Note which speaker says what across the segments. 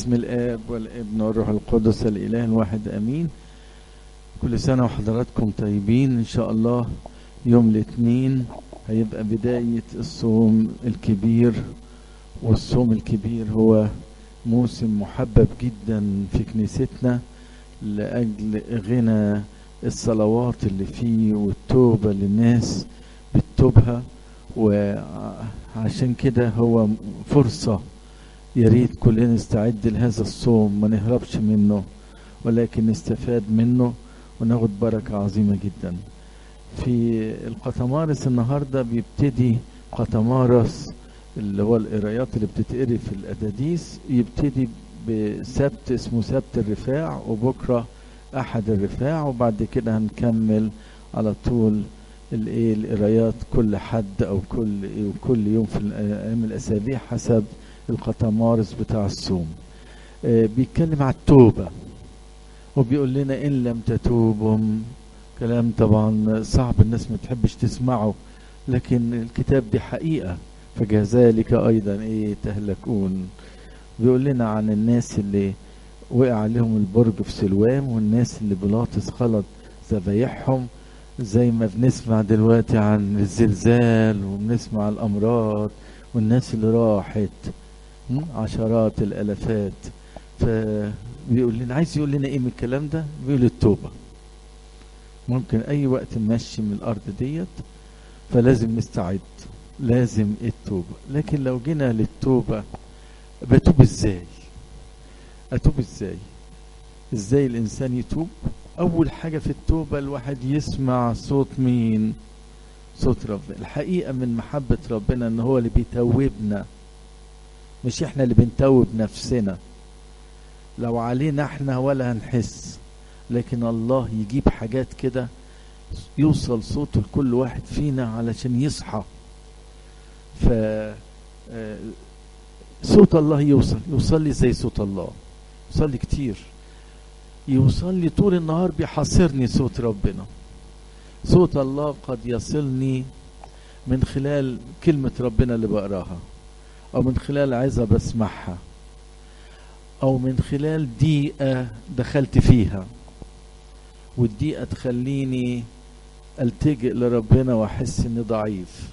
Speaker 1: باسم الآب والابن والروح القدس الإله الواحد أمين كل سنة وحضراتكم طيبين إن شاء الله يوم الاثنين هيبقى بداية الصوم الكبير والصوم الكبير هو موسم محبب جدا في كنيستنا لأجل غنى الصلوات اللي فيه والتوبة للناس بتتوبها وعشان كده هو فرصة يا ريت كلنا نستعد لهذا الصوم ما نهربش منه ولكن نستفاد منه وناخد بركة عظيمة جدا في القطمارس النهاردة بيبتدي قطمارس اللي هو القرايات اللي بتتقري في الأداديس يبتدي بسبت اسمه سبت الرفاع وبكرة أحد الرفاع وبعد كده هنكمل على طول الايه القرايات كل حد او كل كل يوم في ايام الاسابيع حسب القطمارس بتاع الصوم آه بيتكلم على التوبه وبيقول لنا ان لم تتوبوا كلام طبعا صعب الناس ما تحبش تسمعه لكن الكتاب دي حقيقه فكذلك ايضا ايه تهلكون بيقول لنا عن الناس اللي وقع عليهم البرج في سلوام والناس اللي بيلاطس خلط ذبايحهم زي ما بنسمع دلوقتي عن الزلزال وبنسمع الامراض والناس اللي راحت عشرات الالافات فبيقول لنا عايز يقول لنا ايه من الكلام ده بيقول التوبه ممكن اي وقت نمشي من الارض ديت فلازم نستعد لازم التوبه لكن لو جينا للتوبه بتوب ازاي اتوب ازاي ازاي الانسان يتوب اول حاجه في التوبه الواحد يسمع صوت مين صوت ربنا الحقيقه من محبه ربنا ان هو اللي بيتوبنا مش احنا اللي بنتوب نفسنا لو علينا احنا ولا هنحس لكن الله يجيب حاجات كده يوصل صوته لكل واحد فينا علشان يصحى ف صوت الله يوصل يوصل لي زي صوت الله يوصل لي كتير يوصل لي طول النهار بيحاصرني صوت ربنا صوت الله قد يصلني من خلال كلمة ربنا اللي بقراها أو من خلال عظة بسمعها أو من خلال دقيقة دخلت فيها والدقيقة تخليني ألتجئ لربنا وأحس إني ضعيف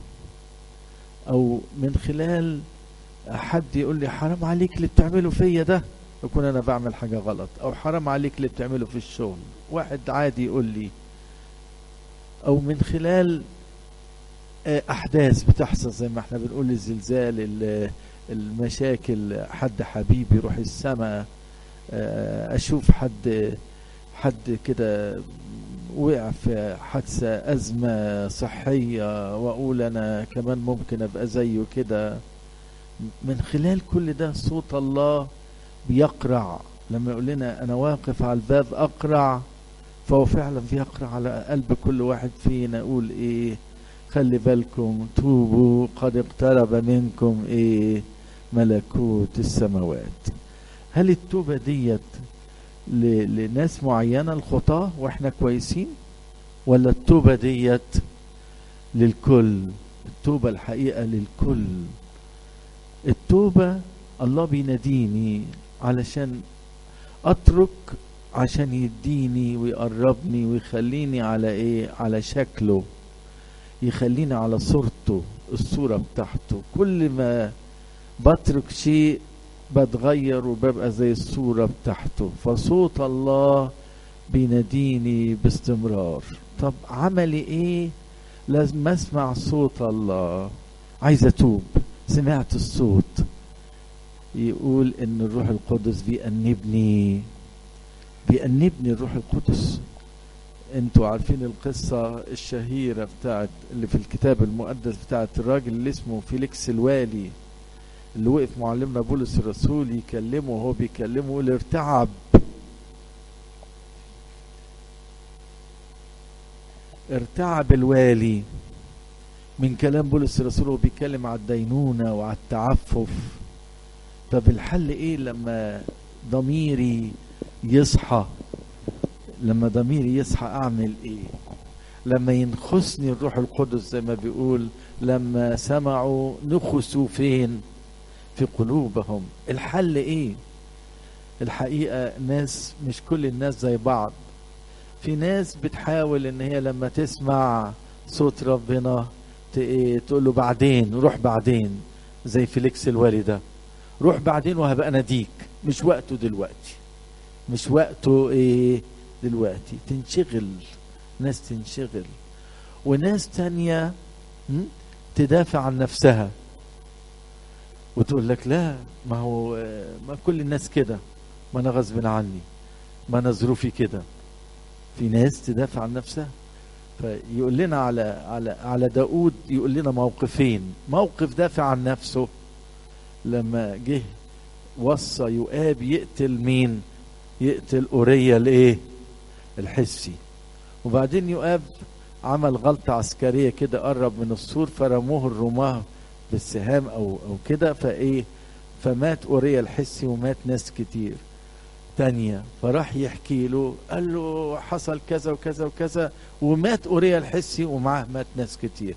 Speaker 1: أو من خلال حد يقول لي حرام عليك اللي بتعمله فيا ده يكون انا بعمل حاجه غلط او حرام عليك اللي بتعمله في الشغل واحد عادي يقول لي او من خلال احداث بتحصل زي ما احنا بنقول الزلزال المشاكل حد حبيبي يروح السماء اشوف حد حد كده وقع في حادثة أزمة صحية وأقول أنا كمان ممكن أبقى زيه كده من خلال كل ده صوت الله بيقرع لما يقول لنا انا واقف على الباب اقرع فهو فعلا بيقرع على قلب كل واحد فينا يقول ايه خلي بالكم توبوا قد اقترب منكم ايه ملكوت السماوات هل التوبه ديت لناس معينه الخطاه واحنا كويسين ولا التوبه ديت للكل التوبه الحقيقه للكل التوبه الله بيناديني علشان اترك عشان يديني ويقربني ويخليني على ايه على شكله يخليني على صورته الصورة بتاعته كل ما بترك شيء بتغير وببقى زي الصورة بتاعته فصوت الله بيناديني باستمرار طب عملي ايه لازم اسمع صوت الله عايز اتوب سمعت الصوت يقول ان الروح القدس بيأنبني بيأنبني الروح القدس انتوا عارفين القصة الشهيرة بتاعت اللي في الكتاب المقدس بتاعت الراجل اللي اسمه فيليكس الوالي اللي وقف معلمنا بولس الرسول يكلمه وهو بيكلمه يقول ارتعب ارتعب الوالي من كلام بولس الرسول وهو بيتكلم على الدينونة وعلى التعفف طب الحل ايه لما ضميري يصحى لما ضميري يصحى اعمل ايه لما ينخسني الروح القدس زي ما بيقول لما سمعوا نخسوا فين في قلوبهم الحل ايه الحقيقة ناس مش كل الناس زي بعض في ناس بتحاول ان هي لما تسمع صوت ربنا تقول له بعدين روح بعدين زي فيليكس الوالي ده روح بعدين وهبقى اناديك مش وقته دلوقتي مش وقته ايه دلوقتي تنشغل ناس تنشغل وناس تانية تدافع عن نفسها وتقول لك لا ما هو ما كل الناس كده ما انا غصب عني ما انا ظروفي كده في ناس تدافع عن نفسها فيقول لنا على على على داود يقول لنا موقفين موقف دافع عن نفسه لما جه وصى يؤاب يقتل مين يقتل أوريا الايه الحسي وبعدين يؤاب عمل غلطة عسكرية كده قرب من السور فرموه الرماه بالسهام او او كده فايه فمات أوريا الحسي ومات ناس كتير تانية فراح يحكي له قال له حصل كذا وكذا وكذا ومات أوريا الحسي ومعاه مات ناس كتير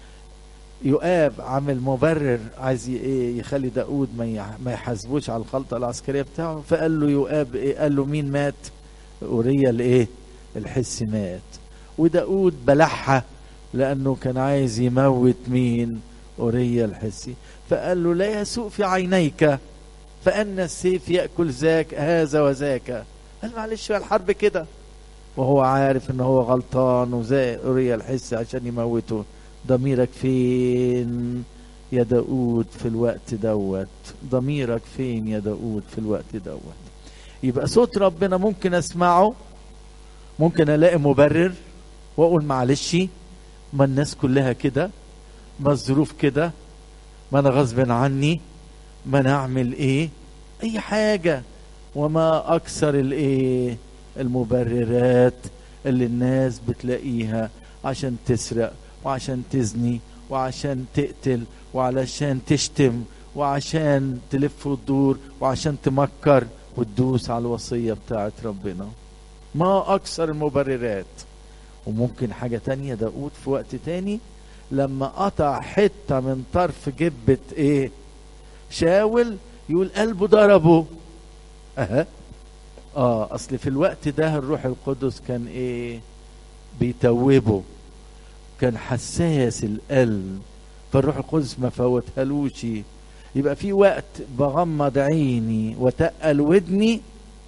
Speaker 1: يؤاب عامل مبرر عايز ايه يخلي داود ما ما يحاسبوش على الخلطة العسكرية بتاعه فقال له يؤاب ايه قال له مين مات أوريا الايه الحسي مات وداود بلعها لأنه كان عايز يموت مين أوريا الحسي فقال له لا يسوء في عينيك فأن السيف يأكل ذاك هذا وذاك قال معلش الحرب كده وهو عارف ان هو غلطان وزي أوريا الحسي عشان يموته ضميرك فين يا داود في الوقت دوت ضميرك فين يا داود في الوقت دوت يبقى صوت ربنا ممكن اسمعه ممكن الاقي مبرر واقول معلش ما الناس كلها كده ما الظروف كده ما انا غصب عني ما انا اعمل ايه اي حاجه وما اكثر الايه المبررات اللي الناس بتلاقيها عشان تسرق وعشان تزني وعشان تقتل وعلشان تشتم وعشان تلف وتدور وعشان تمكر وتدوس على الوصية بتاعت ربنا ما أكثر المبررات وممكن حاجة تانية داود في وقت تاني لما قطع حتة من طرف جبة ايه شاول يقول قلبه ضربه اها اه اصل في الوقت ده الروح القدس كان ايه بيتوبه كان حساس القلب فالروح القدس ما فوتهالوش يبقى في وقت بغمض عيني وتقل ودني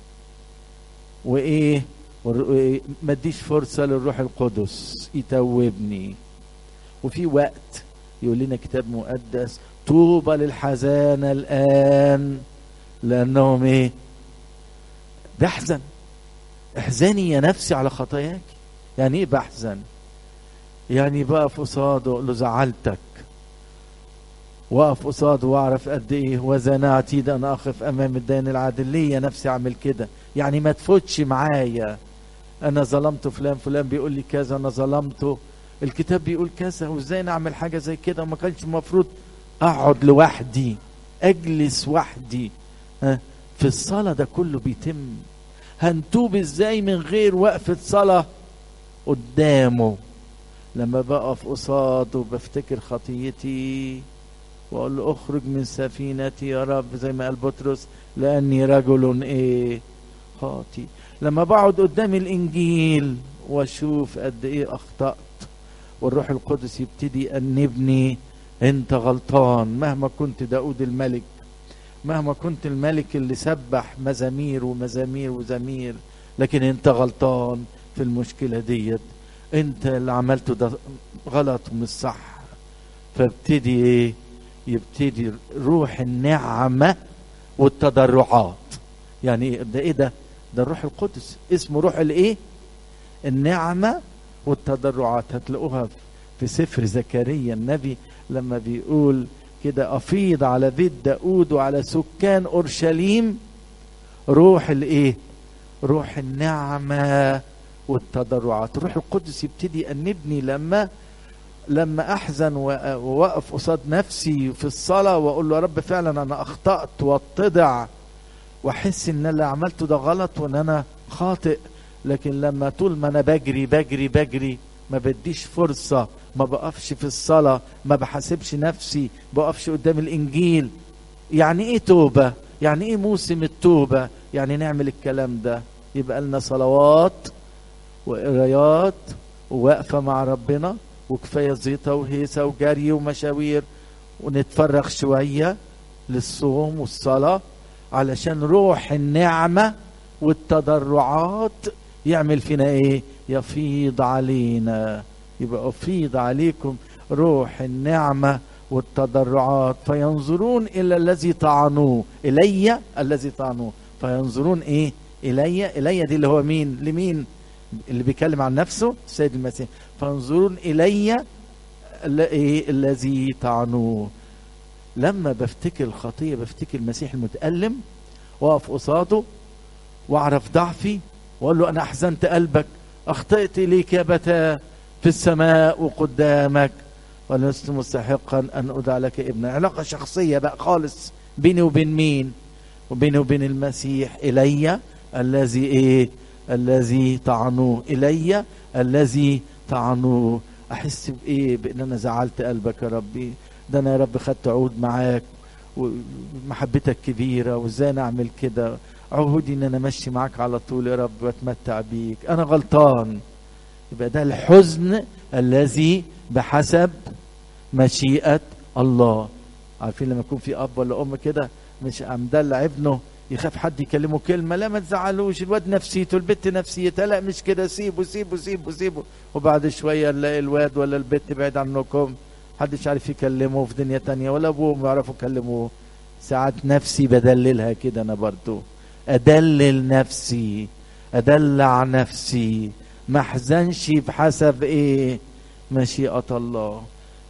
Speaker 1: وايه ما اديش فرصه للروح القدس يتوبني وفي وقت يقول لنا كتاب مقدس طوبى للحزانة الآن لأنهم إيه؟ بحزن احزني يا نفسي على خطاياك يعني إيه بحزن؟ يعني بقف قصاده اقول له زعلتك واقف قصاده واعرف قد ايه وذا عتيد ان اقف امام الدين العادل ليه يا نفسي اعمل كده يعني ما تفوتش معايا انا ظلمت فلان فلان بيقول لي كذا انا ظلمته الكتاب بيقول كذا وازاي نعمل حاجه زي كده وما كانش المفروض اقعد لوحدي اجلس وحدي ها في الصلاه ده كله بيتم هنتوب ازاي من غير وقفه صلاه قدامه لما بقف قصاده بفتكر خطيتي واقول له اخرج من سفينتي يا رب زي ما قال بطرس لاني رجل ايه خاطي لما بقعد قدام الانجيل واشوف قد ايه اخطات والروح القدس يبتدي يأنبني انت غلطان مهما كنت داود الملك مهما كنت الملك اللي سبح مزامير ومزامير وزمير لكن انت غلطان في المشكلة ديت انت اللي عملته ده غلط ومش صح فابتدي ايه يبتدي روح النعمة والتضرعات يعني ده ايه ده ده الروح القدس اسمه روح الايه النعمة والتضرعات هتلاقوها في سفر زكريا النبي لما بيقول كده افيض على بيت داود وعلى سكان اورشليم روح الايه روح النعمه والتضرعات الروح القدس يبتدي يأنبني لما لما احزن واقف قصاد نفسي في الصلاه واقول له يا رب فعلا انا اخطات واتضع واحس ان اللي عملته ده غلط وان انا خاطئ لكن لما طول ما انا بجري بجري بجري ما بديش فرصة ما بقفش في الصلاة ما بحاسبش نفسي بقفش قدام الإنجيل يعني إيه توبة يعني إيه موسم التوبة يعني نعمل الكلام ده يبقى لنا صلوات وقرايات ووقفة مع ربنا وكفاية زيطة وهيصة وجري ومشاوير ونتفرغ شوية للصوم والصلاة علشان روح النعمة والتضرعات يعمل فينا ايه يفيض علينا يبقى افيض عليكم روح النعمة والتضرعات فينظرون الى الذي طعنوه الي الذي طعنوه فينظرون ايه الي الي دي اللي هو مين لمين اللي بيتكلم عن نفسه السيد المسيح فينظرون الي ال- إيه الذي طعنوه لما بفتكر الخطيه بفتكر المسيح المتألم واقف قصاده واعرف ضعفي واقول له انا احزنت قلبك اخطأت اليك يا بتا في السماء وقدامك ولست مستحقا ان ادعى لك ابنا علاقه شخصيه بقى خالص بيني وبين مين وبيني وبين المسيح الي الذي ايه الذي طعنوه الي الذي طعنوه احس بايه بان انا زعلت قلبك يا ربي ده انا يا رب خدت عهود معاك ومحبتك كبيره وازاي انا اعمل كده عهودي ان انا امشي معاك على طول يا رب واتمتع بيك انا غلطان يبقى ده الحزن الذي بحسب مشيئة الله عارفين لما يكون في اب ولا ام كده مش مدلع ابنه يخاف حد يكلمه كلمه لا ما تزعلوش الواد نفسيته البت نفسيتها لا مش كده سيبه سيبه سيبه سيبه وبعد شويه نلاقي الواد ولا البت بعيد عنكم محدش عارف يكلمه في دنيا تانية ولا ابوهم يعرفوا يكلموه ساعات نفسي بدللها كده انا برضو ادلل نفسي ادلع نفسي ما احزنش بحسب ايه مشيئة الله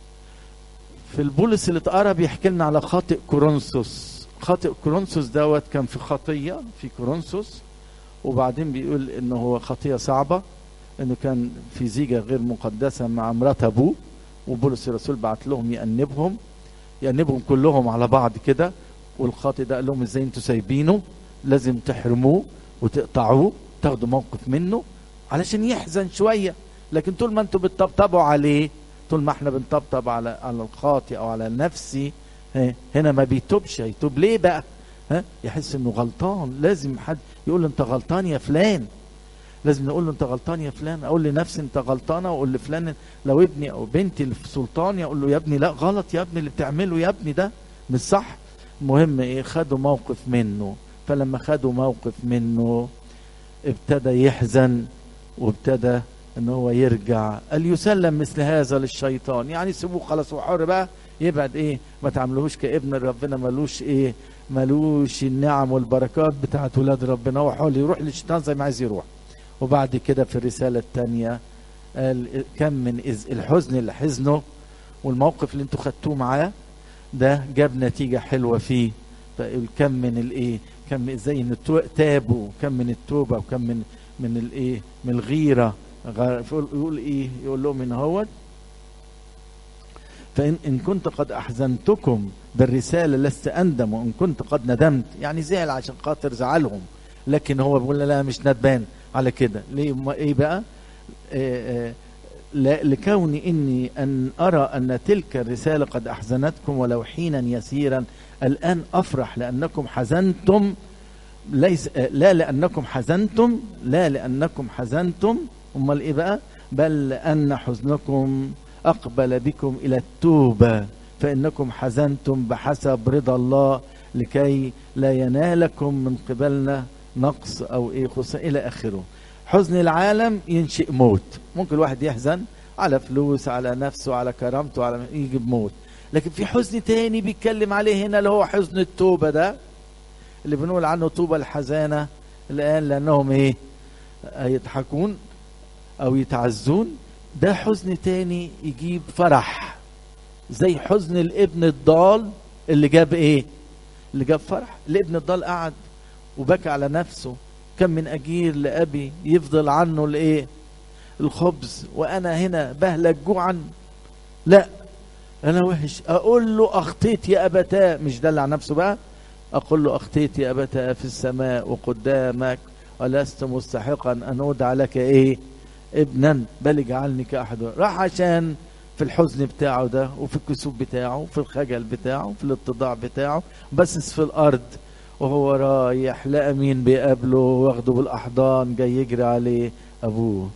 Speaker 1: في البولس اللي اتقرا بيحكي لنا على خاطئ كورنثوس خاطئ كورنثوس دوت كان في خطية في كورنثوس وبعدين بيقول انه هو خطية صعبة انه كان في زيجة غير مقدسة مع مرات ابوه وبولس الرسول بعت لهم يأنبهم يأنبهم كلهم على بعض كده والخاطئ ده قال لهم ازاي انتوا سايبينه لازم تحرموه وتقطعوه تاخدوا موقف منه علشان يحزن شويه لكن طول ما انتوا بتطبطبوا عليه طول ما احنا بنطبطب على على الخاطئ او على نفسي ها، هنا ما بيتوبش هيتوب ليه بقى ها يحس انه غلطان لازم حد يقول له انت غلطان يا فلان لازم نقول له انت غلطان يا فلان اقول لنفسي انت غلطانه واقول لفلان لو ابني او بنتي اللي في سلطاني اقول له يا ابني لا غلط يا ابني اللي بتعمله يا ابني ده مش صح المهم ايه خدوا موقف منه فلما خدوا موقف منه ابتدى يحزن وابتدى ان هو يرجع قال يسلم مثل هذا للشيطان يعني سيبوه خلاص هو حر بقى يبعد ايه ما تعملوهوش كابن ربنا ملوش ايه ملوش النعم والبركات بتاعت ولاد ربنا هو حر يروح للشيطان زي ما عايز يروح وبعد كده في الرسالة الثانية قال كم من إز الحزن اللي حزنه والموقف اللي انتوا خدتوه معاه ده جاب نتيجة حلوة فيه فيقول كم من الايه كم ازاي ان التو- تابوا كم من التوبة وكم من من الايه من الغيرة غ- فيقول- يقول ايه يقول لهم ان هو فإن إن كنت قد أحزنتكم بالرسالة لست أندم وإن كنت قد ندمت يعني زعل عشان خاطر زعلهم لكن هو بيقول لا مش ندمان على كده ليه ما إيه بقى آه، آه، لا- لكوني إني أن أرى أن تلك الرسالة قد أحزنتكم ولو حينا يسيرا الآن أفرح لأنكم حزنتم ليس آه، لا لأنكم حزنتم لا لأنكم حزنتم أمال إيه بقى بل لأن حزنكم أقبل بكم إلى التوبة فإنكم حزنتم بحسب رضا الله لكي لا ينالكم من قبلنا نقص أو إيه خصوصا إلى آخره حزن العالم ينشئ موت ممكن الواحد يحزن على فلوس على نفسه على كرامته على يجيب موت لكن في حزن تاني بيتكلم عليه هنا اللي هو حزن التوبة ده اللي بنقول عنه طوبى الحزانة الآن لأنهم إيه يضحكون أو يتعزون ده حزن تاني يجيب فرح زي حزن الابن الضال اللي جاب ايه اللي جاب فرح الابن الضال قعد وبكى على نفسه كم من اجير لابي يفضل عنه الايه الخبز وانا هنا بهلك جوعا لا انا وحش اقول له اخطيت يا ابتاه مش دلع نفسه بقى اقول له اخطيت يا ابتاه في السماء وقدامك ولست مستحقا ان ادعى لك ايه ابنا بل اجعلني كاحد راح عشان في الحزن بتاعه ده وفي الكسوف بتاعه وفي الخجل بتاعه وفي الاتضاع بتاعه بس في الارض وهو رايح لقى مين بيقابله واخده بالاحضان جاي يجري عليه ابوه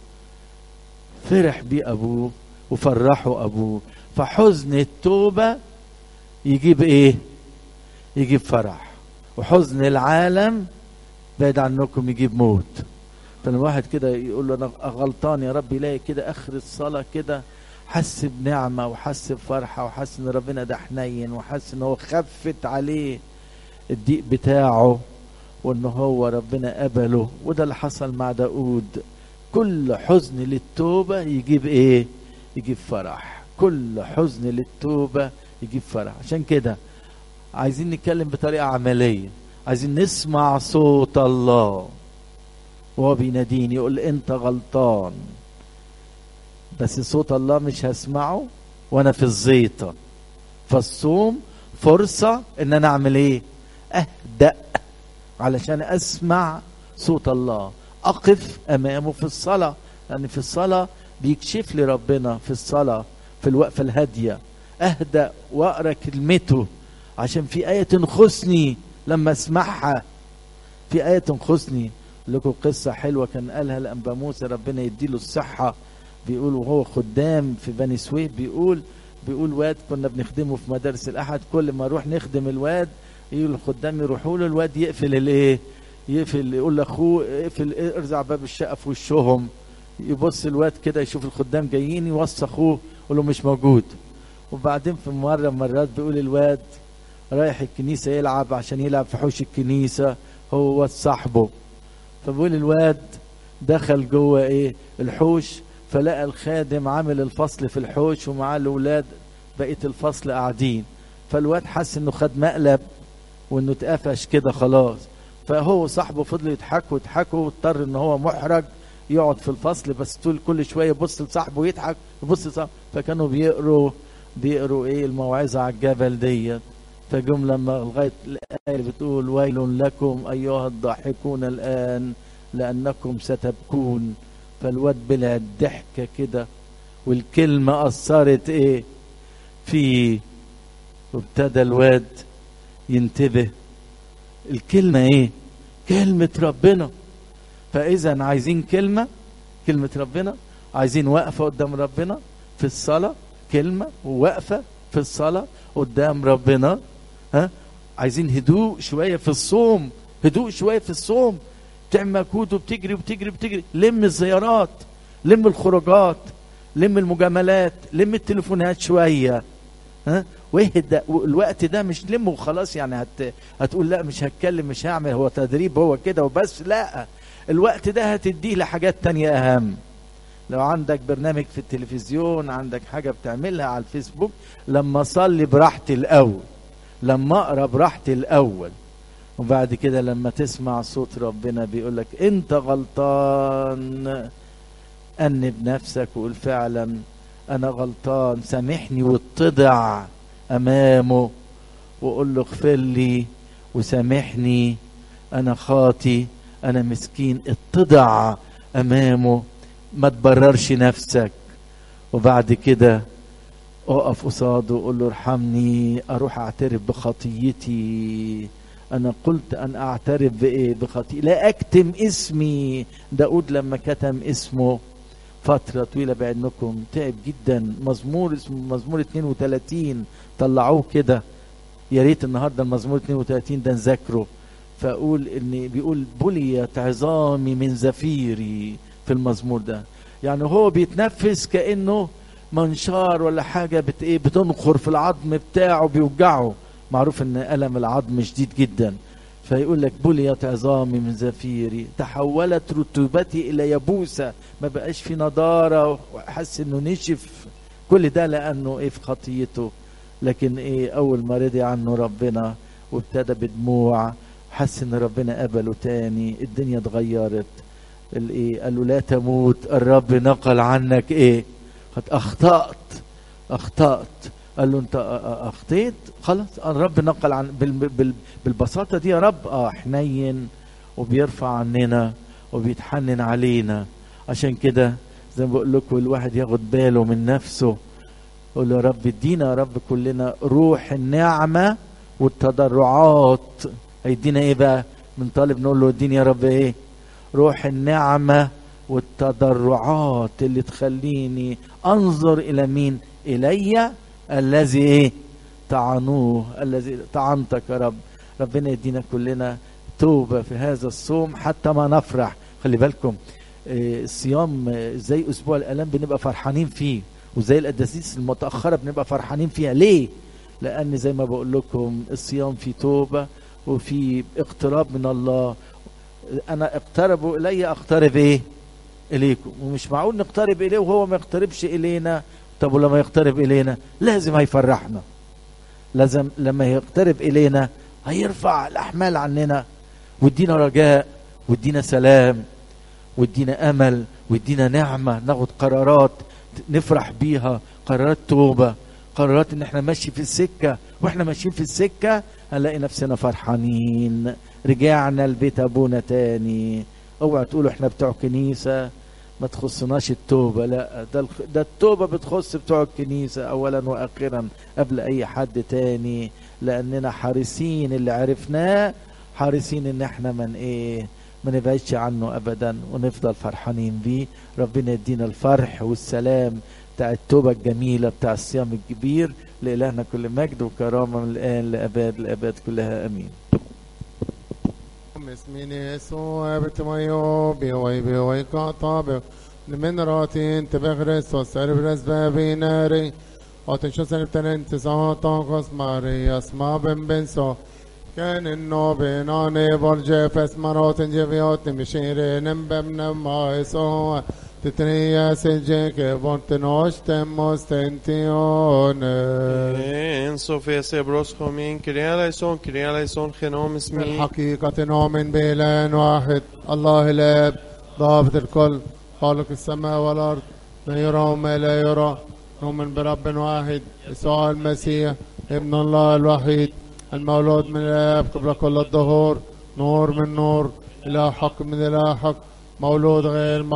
Speaker 1: فرح بيه ابوه وفرحه ابوه فحزن التوبه يجيب ايه يجيب فرح وحزن العالم بعيد عنكم يجيب موت فالواحد كده يقول له انا غلطان يا رب يلاقي كده اخر الصلاه كده حس بنعمه وحس بفرحه وحس ان ربنا ده حنين وحس ان هو خفت عليه الضيق بتاعه وان هو ربنا قبله وده اللي حصل مع داود كل حزن للتوبه يجيب ايه يجيب فرح كل حزن للتوبه يجيب فرح عشان كده عايزين نتكلم بطريقه عمليه عايزين نسمع صوت الله وهو بيناديني يقول انت غلطان بس صوت الله مش هسمعه وانا في الزيطه فالصوم فرصه ان انا اعمل ايه اهدأ علشان اسمع صوت الله اقف امامه في الصلاه لان في الصلاه بيكشف لي ربنا في الصلاه في الوقفه الهاديه اهدأ واقرا كلمته عشان في آية تنخسني لما اسمعها في آية تنخسني لكم قصة حلوة كان قالها الأنبا موسى ربنا يديله الصحة بيقول وهو خدام في بني سويف بيقول بيقول واد كنا بنخدمه في مدارس الأحد كل ما نروح نخدم الواد يقول الخدام يروحوا له الواد يقفل الايه يقفل يقول لاخوه اقفل ارزع باب الشقه في وشهم يبص الواد كده يشوف الخدام جايين يوصي اخوه يقول له مش موجود وبعدين في مره مرات بيقول الواد رايح الكنيسه يلعب عشان يلعب في حوش الكنيسه هو صاحبه فبيقول الواد دخل جوه ايه الحوش فلقى الخادم عامل الفصل في الحوش ومعاه الاولاد بقيه الفصل قاعدين فالواد حس انه خد مقلب وانه اتقفش كده خلاص فهو صاحبه فضلوا يضحكوا يضحكوا واضطر ان هو محرج يقعد في الفصل بس طول كل شويه يبص لصاحبه يضحك يبص لصاحبه فكانوا بيقروا بيقروا ايه الموعظه على الجبل ديت فجم لما لغايه الايه اللي بتقول ويل لكم ايها الضاحكون الان لانكم ستبكون فالواد بلع الضحكه كده والكلمه اثرت ايه فيه وابتدى الواد ينتبه الكلمه ايه كلمه ربنا فاذا عايزين كلمه كلمه ربنا عايزين وقفه قدام ربنا في الصلاه كلمه ووقفه في الصلاه قدام ربنا ها عايزين هدوء شويه في الصوم هدوء شويه في الصوم تعمل مجهود وبتجري وبتجري وبتجري لم الزيارات لم الخروجات لم المجاملات لم التليفونات شويه ها واهدى الوقت ده مش لم وخلاص يعني هت هتقول لا مش هتكلم مش هعمل هو تدريب هو كده وبس لا الوقت ده هتديه لحاجات تانية اهم لو عندك برنامج في التلفزيون عندك حاجة بتعملها على الفيسبوك لما اصلي براحتي الاول لما اقرا براحتي الاول وبعد كده لما تسمع صوت ربنا بيقول لك انت غلطان انب نفسك وقول فعلا انا غلطان سامحني واتضع امامه وقول له اغفر لي وسامحني انا خاطي انا مسكين اتضع امامه ما تبررش نفسك وبعد كده اقف قصاده وقول له ارحمني اروح اعترف بخطيتي انا قلت ان اعترف بايه بخطيئتي لا اكتم اسمي داود لما كتم اسمه فترة طويلة بعدنكم تعب جدا مزمور اسمه مزمور 32 طلعوه كده يا ريت النهارده المزمور 32 ده نذاكره فاقول ان بيقول بليت عظامي من زفيري في المزمور ده يعني هو بيتنفس كانه منشار ولا حاجه بت ايه بتنخر في العظم بتاعه بيوجعه معروف ان الم العظم شديد جدا فيقول لك بليت عظامي من زفيري تحولت رطوبتي الى يبوسه ما بقاش في نضاره وحس انه نشف كل ده لانه ايه في خطيته لكن ايه اول ما رضي عنه ربنا وابتدى بدموع حس ان ربنا قبله تاني الدنيا اتغيرت الايه قال له لا تموت الرب نقل عنك ايه قد اخطات اخطات قال له انت اخطيت خلاص الرب نقل عن بال بال بالبساطه دي يا رب اه حنين وبيرفع عننا وبيتحنن علينا عشان كده زي ما بقول لكم الواحد ياخد باله من نفسه يقول له يا رب ادينا يا رب كلنا روح النعمه والتضرعات هيدينا ايه بقى بنطالب نقول له اديني يا رب ايه روح النعمة والتضرعات اللي تخليني انظر الى مين الي الذي ايه طعنوه الذي طعنتك يا رب ربنا يدينا كلنا توبة في هذا الصوم حتى ما نفرح خلي بالكم إيه، الصيام آه، زي اسبوع الالام بنبقى فرحانين فيه وزي القداسيس المتاخره بنبقى فرحانين فيها ليه لان زي ما بقول لكم الصيام فيه توبه وفي اقتراب من الله انا اقتربوا الي اقترب ايه اليكم ومش معقول نقترب اليه وهو ما يقتربش الينا طب ولما يقترب الينا لازم هيفرحنا لازم لما يقترب الينا هيرفع الاحمال عننا ويدينا رجاء ويدينا سلام ويدينا امل ويدينا نعمه ناخد قرارات نفرح بيها قرارات توبه قرارات ان احنا ماشي في السكه واحنا ماشيين في السكه هنلاقي نفسنا فرحانين رجعنا لبيت ابونا تاني اوعى تقولوا احنا بتوع كنيسه ما تخصناش التوبه لا ده الخ- ده التوبه بتخص بتوع الكنيسه اولا واخيرا قبل اي حد تاني لاننا حريصين اللي عرفناه حريصين ان احنا من ايه ما نبعدش عنه ابدا ونفضل فرحانين بيه ربنا يدينا الفرح والسلام بتاع التوبة الجميلة بتاع الصيام الكبير لإلهنا كل مجد وكرامة من الآن لأباد الأباد كلها أمين
Speaker 2: اسمين يسوع بتميو بيوي بيوي كاطاب من راتين تبع خريستوس سرب رزبا بيناري وتنشو سنبتن تسعة طاقس ماري اسما بن بنسو كان النو بيناني برجة فس مرات جبيوت مشيري نمبم نما يسوع تتريا سجيك بورتنوش تموس تنتيون
Speaker 3: En Sofia Sebros Homin, Kyria eleison, Kyria eleison, Genom اسمي
Speaker 2: بالحقيقة نؤمن بإله واحد الله الآب ضابط الكل خالق السماء والأرض لا يرى وما لا يرى نؤمن برب واحد يسوع المسيح ابن الله الوحيد المولود من الآب قبل كل الظهور نور من نور إله حق من إله حق مولود غير